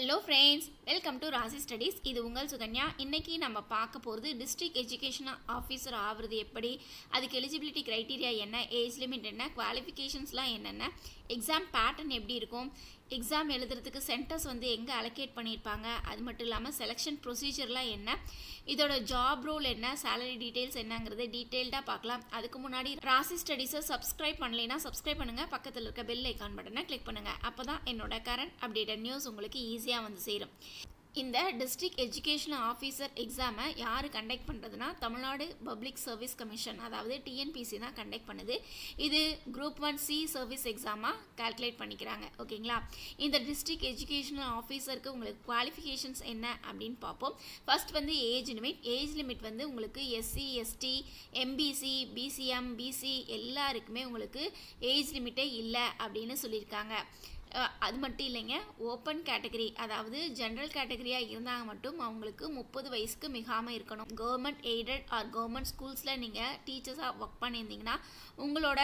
hello friends welcome to Rasi studies இது உங்கள் சுகன்யா இன்னைக்கு நம்ம பார்க்க போகிறது டிஸ்ட்ரிக்ட் எஜுகேஷன் ஆஃபீஸர் ஆகிறது எப்படி அதுக்கு எலிஜிபிலிட்டி க்ரைட்டீரியா என்ன ஏஜ் லிமிட் என்ன குவாலிஃபிகேஷன்ஸ்லாம் என்னென்ன எக்ஸாம் பேட்டர்ன் எப்படி இருக்கும் எக்ஸாம் எழுதுறதுக்கு சென்டர்ஸ் வந்து எங்கே அலோகேட் பண்ணியிருப்பாங்க அது மட்டும் இல்லாமல் செலெக்ஷன் ப்ரொசீஜர்லாம் என்ன இதோட ஜாப் ரோல் என்ன சேலரி டீட்டெயில்ஸ் என்னங்கிறது டீட்டெயில்டாக பார்க்கலாம் அதுக்கு முன்னாடி ராசி ஸ்டடீஸை சப்ஸ்கிரைப் பண்ணலைன்னா சப்ஸ்கிரைப் பண்ணுங்கள் பக்கத்தில் இருக்க பெல் ஐக்கான் பட்டனை கிளிக் பண்ணுங்கள் அப்போ தான் என்னோட கரண்ட் அப்டேட்டட் நியூஸ் உங்களுக்கு ஈஸியாக வந்து சேரும் இந்த டிஸ்ட்ரிக்ட் எஜுகேஷனல் ஆஃபீஸர் எக்ஸாமை யார் கண்டக்ட் பண்ணுறதுனா தமிழ்நாடு பப்ளிக் சர்வீஸ் கமிஷன் அதாவது டிஎன்பிசி தான் கண்டக்ட் பண்ணுது இது குரூப் ஒன் சி சர்வீஸ் எக்ஸாமாக கால்குலேட் பண்ணிக்கிறாங்க ஓகேங்களா இந்த டிஸ்ட்ரிக்ட் எஜுகேஷனல் ஆஃபீஸருக்கு உங்களுக்கு குவாலிஃபிகேஷன்ஸ் என்ன அப்படின்னு பார்ப்போம் ஃபர்ஸ்ட் வந்து ஏஜ் லிமிட் ஏஜ் லிமிட் வந்து உங்களுக்கு SC ST MBC BCM BC எல்லாருக்குமே உங்களுக்கு ஏஜ் லிமிட்டே இல்லை அப்படின்னு சொல்லியிருக்காங்க அது மட்டும் இல்லைங்க ஓப்பன் கேட்டகரி அதாவது ஜென்ரல் கேட்டகரியாக இருந்தாங்க மட்டும் அவங்களுக்கு முப்பது வயசுக்கு மிகாமல் இருக்கணும் கவர்மெண்ட் எய்டட் ஆர் கவர்மெண்ட் ஸ்கூல்ஸில் நீங்கள் டீச்சர்ஸாக ஒர்க் பண்ணியிருந்தீங்கன்னா உங்களோட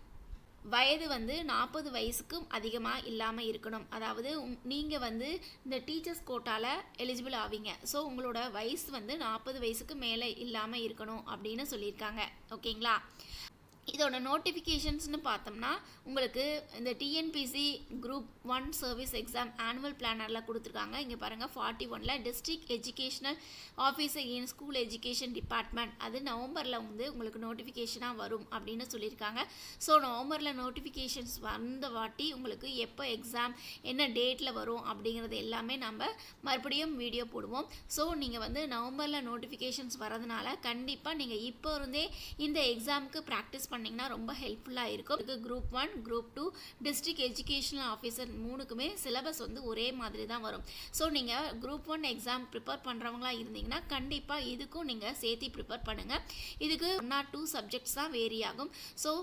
வயது வந்து நாற்பது வயசுக்கும் அதிகமாக இல்லாமல் இருக்கணும் அதாவது நீங்கள் வந்து இந்த டீச்சர்ஸ் கோட்டாவில் எலிஜிபிள் ஆவீங்க ஸோ உங்களோட வயசு வந்து நாற்பது வயசுக்கு மேலே இல்லாமல் இருக்கணும் அப்படின்னு சொல்லியிருக்காங்க ஓகேங்களா இதோட நோட்டிஃபிகேஷன்ஸ்னு பார்த்தோம்னா உங்களுக்கு இந்த TNPSC group one service exam annual பிளானரில் கொடுத்துருக்காங்க இங்கே பாருங்கள் ஃபார்ட்டி ஒனில் district educational officer in school education department அது நவம்பரில் வந்து உங்களுக்கு நோட்டிஃபிகேஷனாக வரும் அப்படின்னு சொல்லியிருக்காங்க ஸோ நவம்பரில் நோட்டிஃபிகேஷன்ஸ் வந்த வாட்டி உங்களுக்கு எப்போ எக்ஸாம் என்ன டேட்டில் வரும் அப்படிங்கிறது எல்லாமே நம்ம மறுபடியும் வீடியோ போடுவோம் ஸோ நீங்கள் வந்து நவம்பரில் நோட்டிஃபிகேஷன்ஸ் வரதுனால கண்டிப்பாக நீங்கள் இப்போ இருந்தே இந்த எக்ஸாமுக்கு ப்ராக்டிஸ் பண்ணிங்கன்னா ரொம்ப ஹெல்ப்ஃபுல்லாக இருக்கும் இதுக்கு group one group two district educational officer மூணுக்குமே சிலபஸ் வந்து ஒரே மாதிரி தான் வரும் ஸோ நீங்கள் குரூப் ஒன் எக்ஸாம் ப்ரிப்பேர் பண்ணுறவங்களா இருந்தீங்கன்னா கண்டிப்பாக இதுக்கும் நீங்கள் சேர்த்து ப்ரிப்பேர் பண்ணுங்கள் இதுக்கு ஒன் ஆர் டூ சப்ஜெக்ட்ஸ் தான் வேரி ஆகும் ஸோ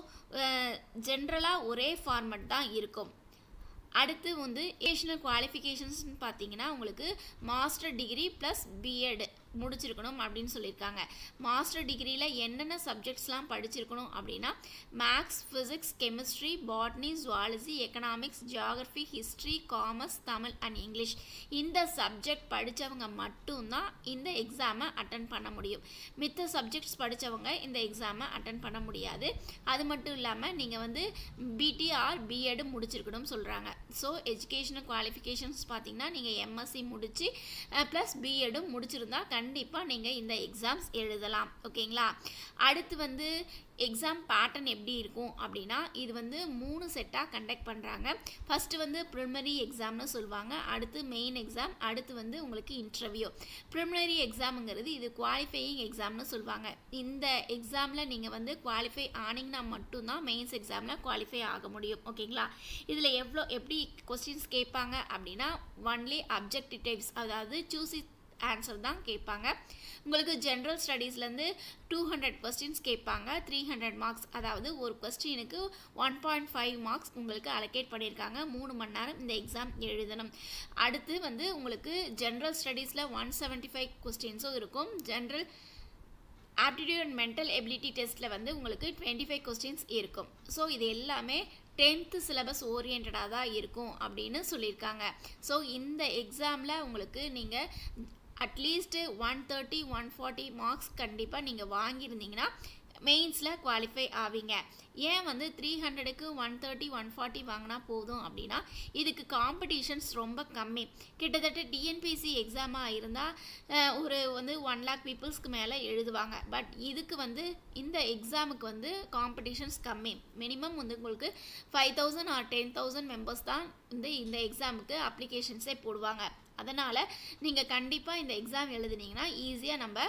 ஜென்ரலாக ஒரே ஃபார்மட் தான் இருக்கும் அடுத்து வந்து எஜுகேஷனல் குவாலிஃபிகேஷன்ஸ்னு பார்த்தீங்கன்னா உங்களுக்கு மாஸ்டர் டிகிரி ப்ளஸ் பிஎட் முடிச்சிருக்கணும் அப்படின்னு சொல்லியிருக்காங்க மாஸ்டர் டிகிரியில் என்னென்ன சப்ஜெக்ட்ஸ்லாம் படிச்சிருக்கணும் அப்படின்னா maths physics chemistry botany zoology economics geography history commerce Tamil and English இந்த சப்ஜெக்ட் படித்தவங்க மட்டும்தான் இந்த எக்ஸாமை அட்டன் பண்ண முடியும் மித்த சப்ஜெக்ட்ஸ் படித்தவங்க இந்த எக்ஸாமை அட்டன் பண்ண முடியாது அது மட்டும் இல்லாமல் நீங்கள் வந்து பிடிஆர் பிஎட் முடிச்சிருக்கணும்னு சொல்கிறாங்க ஸோ எஜுகேஷனல் குவாலிஃபிகேஷன்ஸ் பார்த்தீங்கன்னா நீங்கள் எம்எஸ்சி முடித்து ப்ளஸ் பிஎடும் முடிச்சிருந்தா கண்டிப்பாக நீங்கள் இந்த எக்ஸாம்ஸ் எழுதலாம் ஓகேங்களா அடுத்து வந்து எக்ஸாம் பேட்டர்ன் எப்படி இருக்கும் அப்படின்னா இது வந்து மூணு செட்டாக கண்டக்ட் பண்ணுறாங்க ஃபஸ்ட்டு வந்து ப்ரிலிமினரி எக்ஸாம்னு சொல்லுவாங்க அடுத்து மெயின் எக்ஸாம் அடுத்து வந்து உங்களுக்கு இன்டர்வியூ ப்ரிலிமினரி எக்ஸாமுங்கிறது இது குவாலிஃபையிங் எக்ஸாம்னு சொல்லுவாங்க இந்த எக்ஸாமில் நீங்கள் வந்து குவாலிஃபை ஆனீங்கன்னா மட்டும்தான் மெயின்ஸ் எக்ஸாமில் குவாலிஃபை ஆக முடியும் ஓகேங்களா இதில் எவ்வளோ எப்படி கொஸ்டின்ஸ் கேட்பாங்க அப்படின்னா ஒன்லி அப்ஜெக்டிவ்ஸ் அதாவது சூஸ் ஆன்சர் தான் கேட்பாங்க உங்களுக்கு ஜென்ரல் ஸ்டடீஸ்லேருந்து டூ ஹண்ட்ரட் கொஸ்டின்ஸ் கேட்பாங்க த்ரீ ஹண்ட்ரட் மார்க்ஸ் அதாவது ஒரு கொஸ்டினுக்கு ஒன் பாயிண்ட் ஃபைவ் மார்க்ஸ் உங்களுக்கு அலோகேட் பண்ணியிருக்காங்க மூணு மணி நேரம் இந்த எக்ஸாம் எழுதணும் அடுத்து வந்து உங்களுக்கு ஜென்ரல் ஸ்டடீஸில் ஒன் செவன்ட்டி ஃபைவ் கொஸ்டின்ஸும் இருக்கும் general aptitude and mental ability டெஸ்ட்டில் வந்து உங்களுக்கு டுவெண்ட்டி ஃபைவ் கொஸ்டின்ஸ் இருக்கும் ஸோ இது எல்லாமே டென்த்து சிலபஸ் ஓரியன்டாக தான் இருக்கும் அப்படின்னு சொல்லியிருக்காங்க ஸோ இந்த எக்ஸாமில் உங்களுக்கு நீங்கள் at least one thirty one forty marks கண்டிப்பாக நீங்கள் வாங்கியிருந்தீங்கன்னா மெயின்ஸில் குவாலிஃபை ஆவீங்க ஏன் வந்து த்ரீ ஹண்ட்ரடுக்கு ஒன் தேர்ட்டி ஒன் ஃபார்ட்டி வாங்கினா போதும் அப்படின்னா இதுக்கு காம்படிஷன்ஸ் ரொம்ப கம்மி கிட்டத்தட்ட டிஎன்பிசி எக்ஸாமாக இருந்தால் ஒரு வந்து ஒன் லேக் பீப்புள்ஸ்க்கு மேலே எழுதுவாங்க பட் இதுக்கு வந்து இந்த எக்ஸாமுக்கு வந்து காம்படிஷன்ஸ் கம்மி மினிமம் வந்து உங்களுக்கு five thousand or ten thousand members தான் வந்து இந்த எக்ஸாமுக்கு அப்ளிகேஷன்ஸே போடுவாங்க அதனால் நீங்கள் கண்டிப்பாக இந்த எக்ஸாம் எழுதுனீங்கன்னா ஈஸியாக நம்ம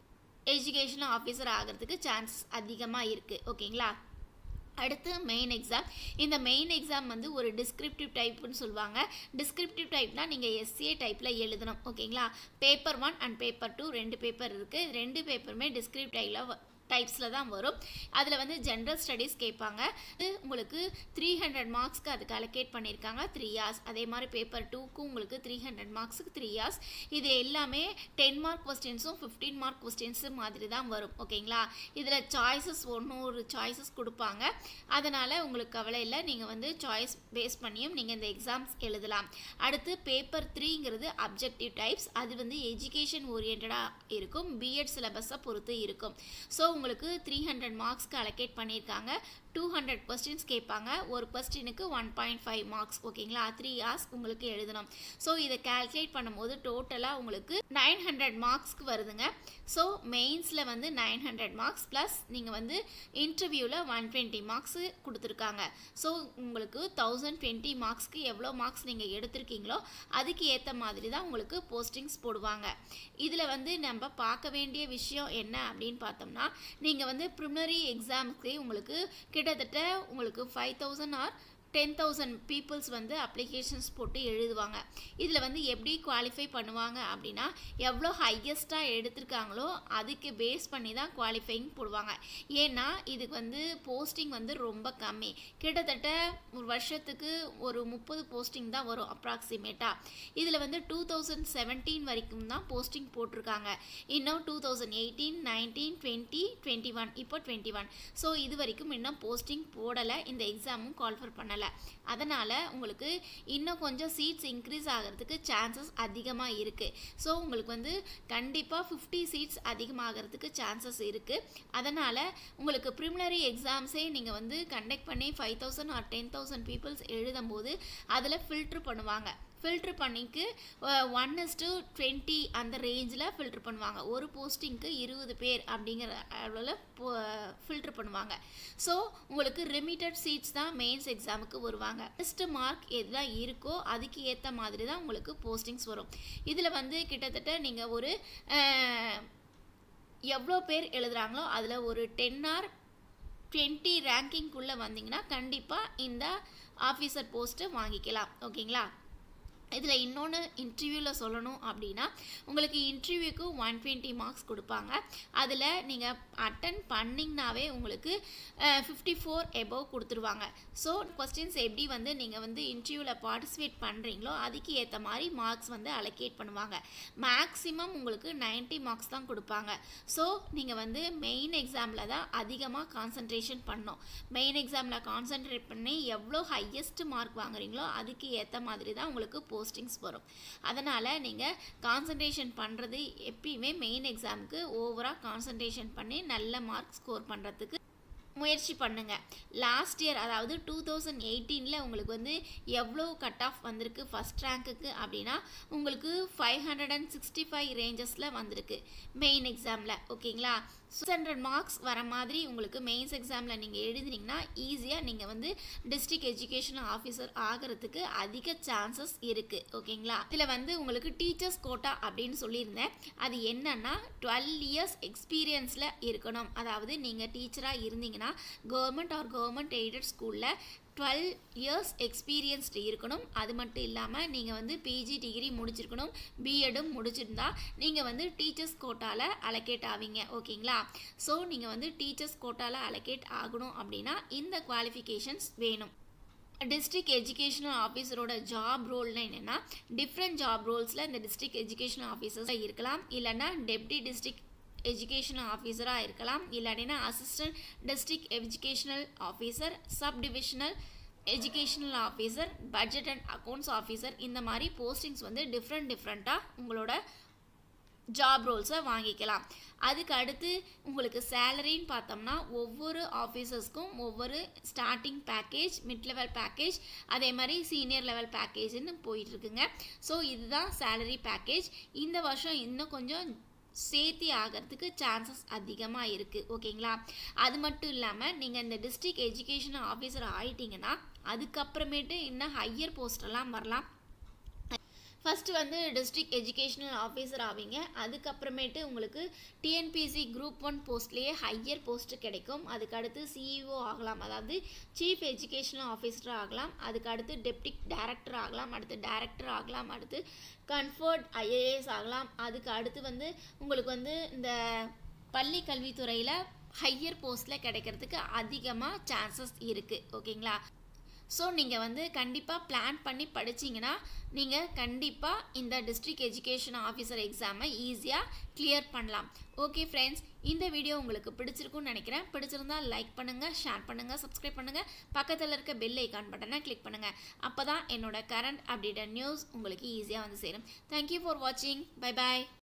எஜுகேஷனல் ஆஃபீஸர் ஆகிறதுக்கு சான்ஸ் அதிகமாக இருக்குது ஓகேங்களா அடுத்து மெயின் எக்ஸாம் இந்த மெயின் எக்ஸாம் வந்து ஒரு டிஸ்கிரிப்டிவ் டைப்னு சொல்லுவாங்க டிஸ்கிரிப்டிவ் டைப்னால் நீங்கள் எஸ்ஏ டைப்பில் எழுதணும் ஓகேங்களா paper one and paper two ரெண்டு பேப்பர் இருக்குது ரெண்டு பேப்பருமே டிஸ்கிரிப்டிவ் டைப்பில் டைப்ஸில் தான் வரும் அதில் வந்து ஜென்ரல் ஸ்டடீஸ் கேட்பாங்க இது உங்களுக்கு த்ரீ ஹண்ட்ரட் மார்க்ஸ்க்கு அதுக்கு அலோகேட் பண்ணியிருக்காங்க த்ரீ இயர்ஸ் அதே மாதிரி பேப்பர் டூக்கும் உங்களுக்கு த்ரீ ஹண்ட்ரட் மார்க்ஸுக்கு த்ரீ இயர்ஸ் இது எல்லாமே டென் மார்க் கொஸ்டின்ஸும் ஃபிஃப்டீன் மார்க் கொஸ்டின்ஸும் மாதிரி தான் வரும் ஓகேங்களா இதில் சாய்ஸஸ் ஒன்று ஒரு சாய்ஸஸ் கொடுப்பாங்க அதனால் உங்களுக்கு கவலை இல்லை நீங்கள் வந்து சாய்ஸ் பேஸ் பண்ணியும் நீங்கள் இந்த எக்ஸாம்ஸ் எழுதலாம் அடுத்து பேப்பர் த்ரீங்கிறது அப்ஜெக்டிவ் டைப்ஸ் அது வந்து எஜுகேஷன் ஓரியன்டாக இருக்கும் பிஎட் சிலபஸை பொறுத்து இருக்கும் ஸோ உங்களுக்கு த்ரீ ஹண்ட்ரட் மார்க்ஸ்க்கு அலோகேட் பண்ணியிருக்காங்க டூ ஹண்ட்ரட் கொஸ்டின்ஸ் கேட்பாங்க ஒரு கொஸ்டினுக்கு ஒன் பாயிண்ட் ஃபைவ் மார்க்ஸ் ஓகேங்களா த்ரீ ஹார்ஸ் உங்களுக்கு எழுதணும் ஸோ இதை கால்குலேட் பண்ணும்போது டோட்டலாக உங்களுக்கு நைன் ஹண்ட்ரட் மார்க்ஸ்க்கு வருதுங்க ஸோ மெயின்ஸில் வந்து நைன் ஹண்ட்ரட் மார்க்ஸ் ப்ளஸ் நீங்கள் வந்து இன்டர்வியூவில் ஒன் டுவெண்ட்டி மார்க்ஸு கொடுத்துருக்காங்க ஸோ உங்களுக்கு தௌசண்ட் டுவெண்ட்டி மார்க்ஸ்க்கு எவ்வளோ மார்க்ஸ் நீங்கள் எடுத்திருக்கீங்களோ அதுக்கு ஏற்ற மாதிரி தான் உங்களுக்கு போஸ்டிங்ஸ் போடுவாங்க இதில் வந்து நம்ம பார்க்க வேண்டிய விஷயம் என்ன அப்படின்னு பார்த்தோம்னா நீங்கள் வந்து ப்ரிமினரி எக்ஸாமுக்கு உங்களுக்கு கிட்டத்தட்ட உங்களுக்கு five thousand or ten thousand peoples வந்து அப்ளிகேஷன்ஸ் போட்டு எழுதுவாங்க இதில் வந்து எப்படி குவாலிஃபை பண்ணுவாங்க அப்படின்னா எவ்வளோ ஹையஸ்ட்டாக எடுத்திருக்காங்களோ அதுக்கு பேஸ் பண்ணி தான் குவாலிஃபைங் போடுவாங்க ஏன்னா இதுக்கு வந்து போஸ்டிங் வந்து ரொம்ப கம்மி கிட்டத்தட்ட ஒரு வருஷத்துக்கு ஒரு முப்பது போஸ்டிங் தான் வரும் அப்ராக்சிமேட்டாக இதில் வந்து டூ தௌசண்ட் செவன்டீன் வரைக்கும் தான் போஸ்டிங் போட்டிருக்காங்க இன்னும் two thousand eighteen nineteen twenty twenty one இப்போ டுவெண்ட்டி ஒன் ஸோ இது வரைக்கும் இன்னும் போஸ்டிங் போடலை இந்த எக்ஸாமும் குவாலிஃபர் பண்ணலை அதனால் உங்களுக்கு இன்னும் கொஞ்சம் சீட்ஸ் இன்க்ரீஸ் ஆகிறதுக்கு சான்சஸ் அதிகமாக இருக்குது ஸோ உங்களுக்கு வந்து கண்டிப்பாக ஃபிஃப்டி சீட்ஸ் அதிகமாகிறதுக்கு சான்சஸ் இருக்குது அதனால் உங்களுக்கு ப்ரிமினரி எக்ஸாம்ஸே நீங்கள் வந்து கண்டக்ட் பண்ணி five thousand or ten thousand peoples எழுதும்போது அதில் ஃபில்ட்ரு பண்ணுவாங்க ஃபில்ட்ரு பண்ணிக்கு ஒன் இஸ் டு டுவெண்ட்டி அந்த ரேஞ்சில் ஃபில்ட்ரு பண்ணுவாங்க ஒரு போஸ்டிங்க்கு இருபது பேர் அப்படிங்கிற அளவில் ஃபில்ட்ரு பண்ணுவாங்க ஸோ உங்களுக்கு லிமிட்டட் சீட்ஸ் தான் மெயின்ஸ் எக்ஸாமுக்கு வருவாங்க ஃபஸ்ட் மார்க் எதுதான் இருக்கோ அதுக்கு ஏற்ற மாதிரி தான் உங்களுக்கு போஸ்டிங்ஸ் வரும் இதில் வந்து கிட்டத்தட்ட நீங்கள் ஒரு எவ்வளோ பேர் எழுதுகிறாங்களோ அதில் ஒரு டென் ஆர் டுவெண்ட்டி ரேங்கிங்குள்ளே வந்தீங்கன்னா கண்டிப்பாக இந்த ஆஃபீஸர் போஸ்ட்டு வாங்கிக்கலாம் ஓகேங்களா இதில் இன்னொன்று இன்டர்வியூவில் சொல்லணும் அப்படின்னா உங்களுக்கு இன்டர்வியூக்கு ஒன் டுவெண்ட்டி மார்க்ஸ் கொடுப்பாங்க அதில் நீங்கள் அட்டன் பண்ணிங்கனாவே உங்களுக்கு ஃபிஃப்டி ஃபோர் எபோவ் கொடுத்துருவாங்க ஸோ கொஸ்டின்ஸ் எப்படி வந்து நீங்கள் வந்து இன்டர்வியூவில் பார்ட்டிசிபேட் பண்ணுறீங்களோ அதுக்கு ஏற்ற மாதிரி மார்க்ஸ் வந்து அலோகேட் பண்ணுவாங்க மேக்ஸிமம் உங்களுக்கு நைன்ட்டி மார்க்ஸ் தான் கொடுப்பாங்க ஸோ நீங்கள் வந்து மெயின் எக்ஸாமில் தான் அதிகமாக கான்சன்ட்ரேஷன் பண்ணணும் மெயின் எக்ஸாமில் கான்சன்ட்ரேட் பண்ணி எவ்வளோ ஹையஸ்ட் மார்க் வாங்குறீங்களோ அதுக்கு ஏற்ற மாதிரி தான் உங்களுக்கு போஸ்டிங்ஸ் வரும் அதனால் நீங்கள் கான்சன்ட்ரேஷன் பண்ணுறது எப்பயுமே மெயின் எக்ஸாமுக்கு ஓவராக கான்சன்ட்ரேஷன் பண்ணி நல்ல மார்க் ஸ்கோர் பண்ணுறதுக்கு முயற்சி பண்ணுங்க லாஸ்ட் இயர் அதாவது டூ தௌசண்ட் எயிட்டீனில் உங்களுக்கு வந்து எவ்வளோ கட் ஆஃப் வந்திருக்கு ஃபஸ்ட் ரேங்க்குக்கு அப்படின்னா உங்களுக்கு five hundred and sixty five ரேஞ்சஸில் வந்திருக்கு மெயின் எக்ஸாமில் ஓகேங்களா சிக்ஸ் ஹண்ட்ரட் மார்க்ஸ் வர மாதிரி உங்களுக்கு மெயின்ஸ் எக்ஸாமில் நீங்கள் எழுதினீங்கன்னா ஈஸியாக நீங்கள் வந்து டிஸ்ட்ரிக்ட் எஜுகேஷன் ஆஃபீஸர் ஆகிறதுக்கு அதிக சான்சஸ் இருக்குது ஓகேங்களா இதில் வந்து உங்களுக்கு டீச்சர்ஸ் கோட்டா அப்படின்னு சொல்லியிருந்தேன் அது என்னன்னா டுவெல் இயர்ஸ் எக்ஸ்பீரியன்ஸில் இருக்கணும் அதாவது நீங்கள் டீச்சராக இருந்தீங்கன்னா கவர்மெண்ட் ஆர் கவர்மெண்ட் எய்டட் ஸ்கூலில் டுவெல் இயர்ஸ் எக்ஸ்பீரியன்ஸ்டு இருக்கணும் அது மட்டும் இல்லாமல் நீங்கள் வந்து பிஜி டிகிரி முடிச்சிருக்கணும் பிஎடும் முடிச்சிருந்தா நீங்கள் வந்து டீச்சர்ஸ் கோட்டாவில் அலோகேட் ஆவீங்க ஓகேங்களா ஸோ நீங்கள் வந்து டீச்சர்ஸ் கோட்டாவில் அலோகேட் ஆகணும் அப்படின்னா இந்த குவாலிஃபிகேஷன்ஸ் வேணும் டிஸ்ட்ரிக்ட் எஜுகேஷனல் ஆஃபீஸரோட ஜாப் ரோல்னா என்னென்னா டிஃப்ரெண்ட் ஜாப் ரோல்ஸில் இந்த டிஸ்ட்ரிக்ட் எஜுகேஷனல் ஆஃபீஸர்ஸாக இருக்கலாம் இல்லைன்னா டெப்டி டிஸ்ட்ரிக்ட் எஜுகேஷனல் ஆஃபீஸராக இருக்கலாம் இல்லாட்டினா assistant district educational officer sub divisional educational officer budget and accounts officer இந்த மாதிரி போஸ்டிங்ஸ் வந்து டிஃப்ரெண்ட் டிஃப்ரெண்ட்டாக உங்களோட ஜாப் ரோல்ஸை வாங்கிக்கலாம் அதுக்கு அடுத்து உங்களுக்கு சேலரின்னு பார்த்தோம்னா ஒவ்வொரு ஆஃபீஸர்ஸ்க்கும் ஒவ்வொரு starting package mid level package அதே மாதிரி சீனியர் லெவல் பேக்கேஜ்னு போயிட்டுருக்குங்க ஸோ இதுதான் சேலரி பேக்கேஜ் இந்த வருஷம் இன்னும் கொஞ்சம் சேர்த்தி ஆகிறதுக்கு சான்சஸ் அதிகமாக இருக்குது ஓகேங்களா அது மட்டும் இல்லாமல் நீங்கள் இந்த டிஸ்ட்ரிக்ட் எஜுகேஷன் ஆஃபீஸர் ஆயிட்டீங்கன்னா அதுக்கப்புறமேட்டு இன்னும் ஹையர் போஸ்டெல்லாம் வரலாம் ஃபஸ்ட்டு வந்து டிஸ்ட்ரிக்ட் எஜுகேஷனல் ஆஃபீஸர் ஆவீங்க அதுக்கப்புறமேட்டு உங்களுக்கு டிஎன்பிசி குரூப் ஒன் போஸ்ட்லேயே ஹையர் போஸ்ட்டு கிடைக்கும் அதுக்கு அடுத்து சிஇஓ ஆகலாம் அதாவது சீஃப் எஜுகேஷனல் ஆஃபீஸர் ஆகலாம் அதுக்கு அடுத்து டெப்டி டைரக்டர் ஆகலாம் அடுத்து டைரக்டர் ஆகலாம் அடுத்து கன்ஃபர்ட் ஐஏஎஸ் ஆகலாம் அதுக்கு அடுத்து வந்து உங்களுக்கு வந்து இந்த பள்ளி கல்வித்துறையில் ஹையர் போஸ்ட்டில் கிடைக்கிறதுக்கு அதிகமாக சான்சஸ் இருக்குது ஓகேங்களா ஸோ நீங்கள் வந்து கண்டிப்பாக பிளான் பண்ணி படிச்சிங்கன்னா நீங்கள் கண்டிப்பாக இந்த டிஸ்ட்ரிக்ட் எஜுகேஷன் ஆஃபீஸர் எக்ஸாமை ஈஸியாக கிளியர் பண்ணலாம் ஓகே ஃப்ரெண்ட்ஸ் இந்த வீடியோ உங்களுக்கு பிடிச்சிருக்கும்னு நினைக்கிறேன் பிடிச்சிருந்தா லைக் பண்ணுங்கள் ஷேர் பண்ணுங்கள் சப்ஸ்கிரைப் பண்ணுங்கள் பக்கத்தில் இருக்க பெல் ஐக்கான் பட்டனை கிளிக் பண்ணுங்கள் அப்போ தான் என்னோட கரண்ட் அப்டேட்டட் நியூஸ் உங்களுக்கு ஈஸியாக வந்து சேரும் தேங்க்யூ ஃபார் வாட்சிங் பை பாய்